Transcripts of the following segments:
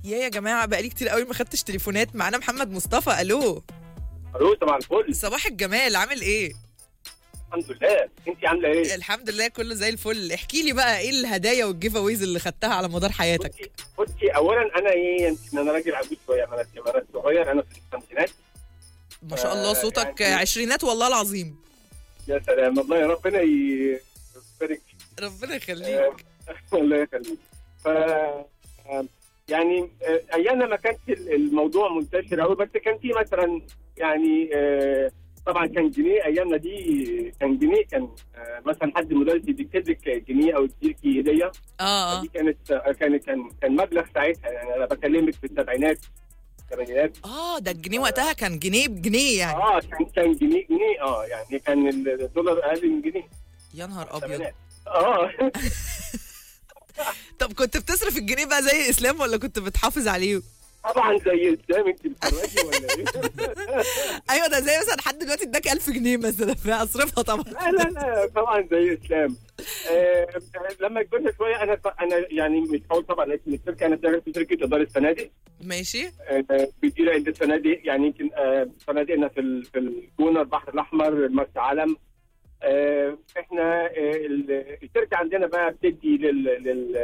يا يا جماعه بقالي كتير قوي ما خدتش تليفونات معانا محمد مصطفى الو الو طبعا الفل صباح الجمال عامل ايه الحمد لله انت عامله ايه؟ الحمد لله كله زي الفل احكي لي بقى ايه الهدايا والجيف اويز اللي خدتها على مدار حياتك بصي بصي اولا انا ايه يمكن انا راجل عجوز شويه انا انا صغير انا في الخمسينات ما شاء الله آه، صوتك يعني- عشرينات والله العظيم يا سلام الله يا ربنا ي- يبارك فيك. ربنا آه، يخليك الله يخليك ف آه، يعني آه، ايامنا ما كانش ال- الموضوع منتشر قوي بس كان في مثلا يعني آه، طبعا كان جنيه ايامنا دي كان جنيه كان آه، مثلا حد مدرس بيكتب لك جنيه او يديكي هديه اه دي اه كانت كان كان كان مبلغ ساعتها يعني انا بكلمك في السبعينات الثمانينات اه ده الجنيه وقتها كان جنيه بجنيه يعني اه كان كان جنيه جنيه اه يعني كان الدولار اقل من جنيه يا نهار ابيض الثمانينات. اه طب كنت بتصرف الجنيه بقى زي اسلام ولا كنت بتحافظ عليه طبعا زي الاسلام انت بتتفرجي ولا ايه؟ ايوه ده زي مثلا حد دلوقتي اداك 1000 جنيه مثلا فاصرفها طبعا لا لا لا طبعا زي الاسلام آه لما كبرنا شويه انا انا يعني مش هقول طبعا اسم الشركه انا شغال في شركه اداره الفنادق ماشي آه، بتدير عده فنادق يعني يمكن آه، فنادقنا في ال- في الجونه البحر الاحمر مرسى علم آه، احنا آه، ال- الشركه عندنا بقى بتدي لل لل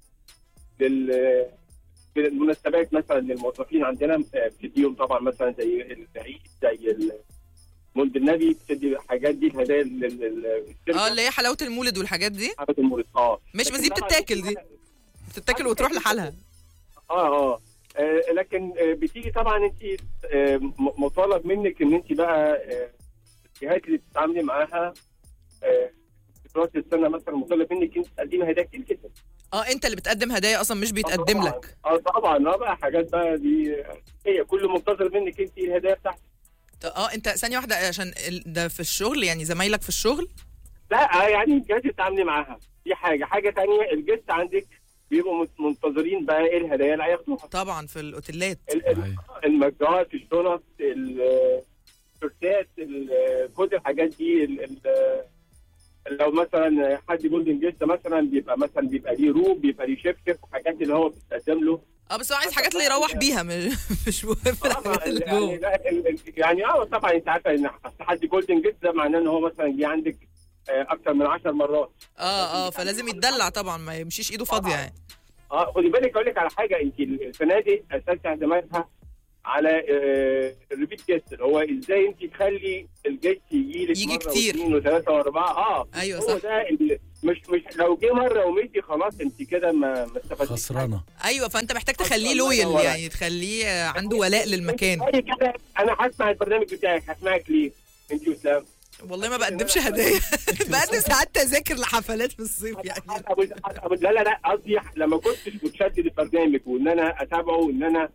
لل للمناسبات مثلا للموظفين عندنا آه، بتديهم طبعا مثلا زي العيد زي ال- مولد النبي بتدي الحاجات دي الهدايا لل- لل- للشركه اه اللي هي حلاوه المولد والحاجات دي حاجات المولد اه مش بس دي لكن طبعاً بتتاكل دي بتتاكل وتروح لحالها اه اه آه، لكن آه، بتيجي طبعا انت آه، م- مطالب منك ان انت بقى آه، الجهات اللي بتتعاملي معاها آه، في راس السنه مثلا مطالب منك انت تقدمي هدايا كتير جدا اه انت اللي بتقدم هدايا اصلا مش بيتقدم طبعاً. لك اه طبعا اه بقى حاجات بقى دي هي كل منتظر منك انت الهدايا بتاعتك اه انت ثانيه واحده عشان ال- ده في الشغل يعني زمايلك في الشغل لا آه، يعني الجهات اللي بتتعاملي معاها دي حاجه حاجه ثانيه الجست عندك بيبقوا مت- منتظرين بقى ايه الهدايا اللي هياخدوها طبعا في الاوتيلات ال- ال- المجات الشنط ال- التيشيرتات ال- كل الحاجات دي ال- ال- لو مثلا حد جولدن جيست مثلا بيبقى مثلا بيبقى ليه روب بيبقى ليه شبشب وحاجات اللي هو بتتقدم له اه بس هو عايز حاجات اللي يروح بيها مش مش مهم طبعا الحاجات اللي يعني جوه لا، ال- ال- يعني اه طبعا انت عارفه ان أصل حد جولدن جيست ده معناه ان هو مثلا جه عندك آه، اكتر من 10 مرات اه اه فلازم يتدلع طبعا ما يمشيش ايده فاضيه يعني اه خدي بالك اقول لك على حاجه انت الفنادق اساس اعتمادها على آه، الريبيت جيست اللي هو ازاي انت تخلي الجيست يجي لك يجي مره كتير. واثنين وثلاثه واربعه اه ايوه هو صح ده اللي مش مش لو جه مره ومشي خلاص انت كده ما ما استفدتيش خسرانه ايوه فانت محتاج تخليه الله لويال ينور يعني تخليه آه، عنده ولاء للمكان أي كده انا هسمع البرنامج بتاعك هسمعك ليه انت وسام والله ما بقدمش هدايا بقدم ساعات تذاكر لحفلات في الصيف يعني أبو أبو لا لا لا قصدي لما كنتش متشدد البرنامج وان انا اتابعه وان انا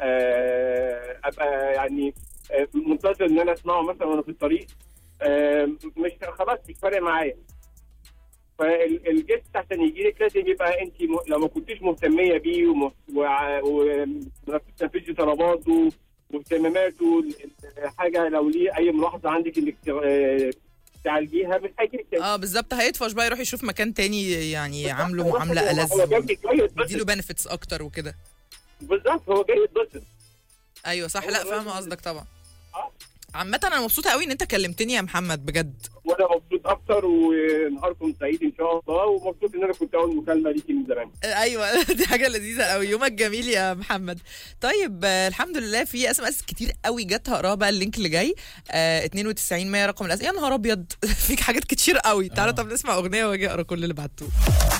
آه، ابقى يعني آه، منتظر ان انا اسمعه مثلا وانا في الطريق آه، مش خلاص مش فارق معايا فالجست عشان يجي لك لازم يبقى انت م... لو ما كنتيش مهتميه بيه وم... وع- وبتنفذي طلباته واهتماماته ال- ال- حاجه لو ليه اي ملاحظه عندك انك ت- آه، تعالجيها مش هيجي لك تاني. اه بالظبط هيطفش بقى يروح يشوف مكان تاني يعني عامله معامله هو ألذ جاي جاي يتبسط. يديله بنفيتس اكتر وكده بالظبط هو جاي يتبسط ايوه صح هو لا الراجل- فاهمه قصدك طبعا آه. عامة انا مبسوطة قوي ان انت كلمتني يا محمد بجد وانا مبسوط اكتر ونهاركم سعيد ان شاء الله ومبسوط ان انا كنت اول مكالمه ليكي من زمان آه، ايوه دي حاجة لذيذة قوي يومك جميل يا محمد طيب آه، الحمد لله في اس ام اس كتير قوي جت هقراها بقى اللينك اللي جاي آه 92 100 رقم الاسئله يا نهار ابيض فيك حاجات كتير قوي تعالى آه. طب نسمع اغنية واجي اقرا كل اللي بعتوه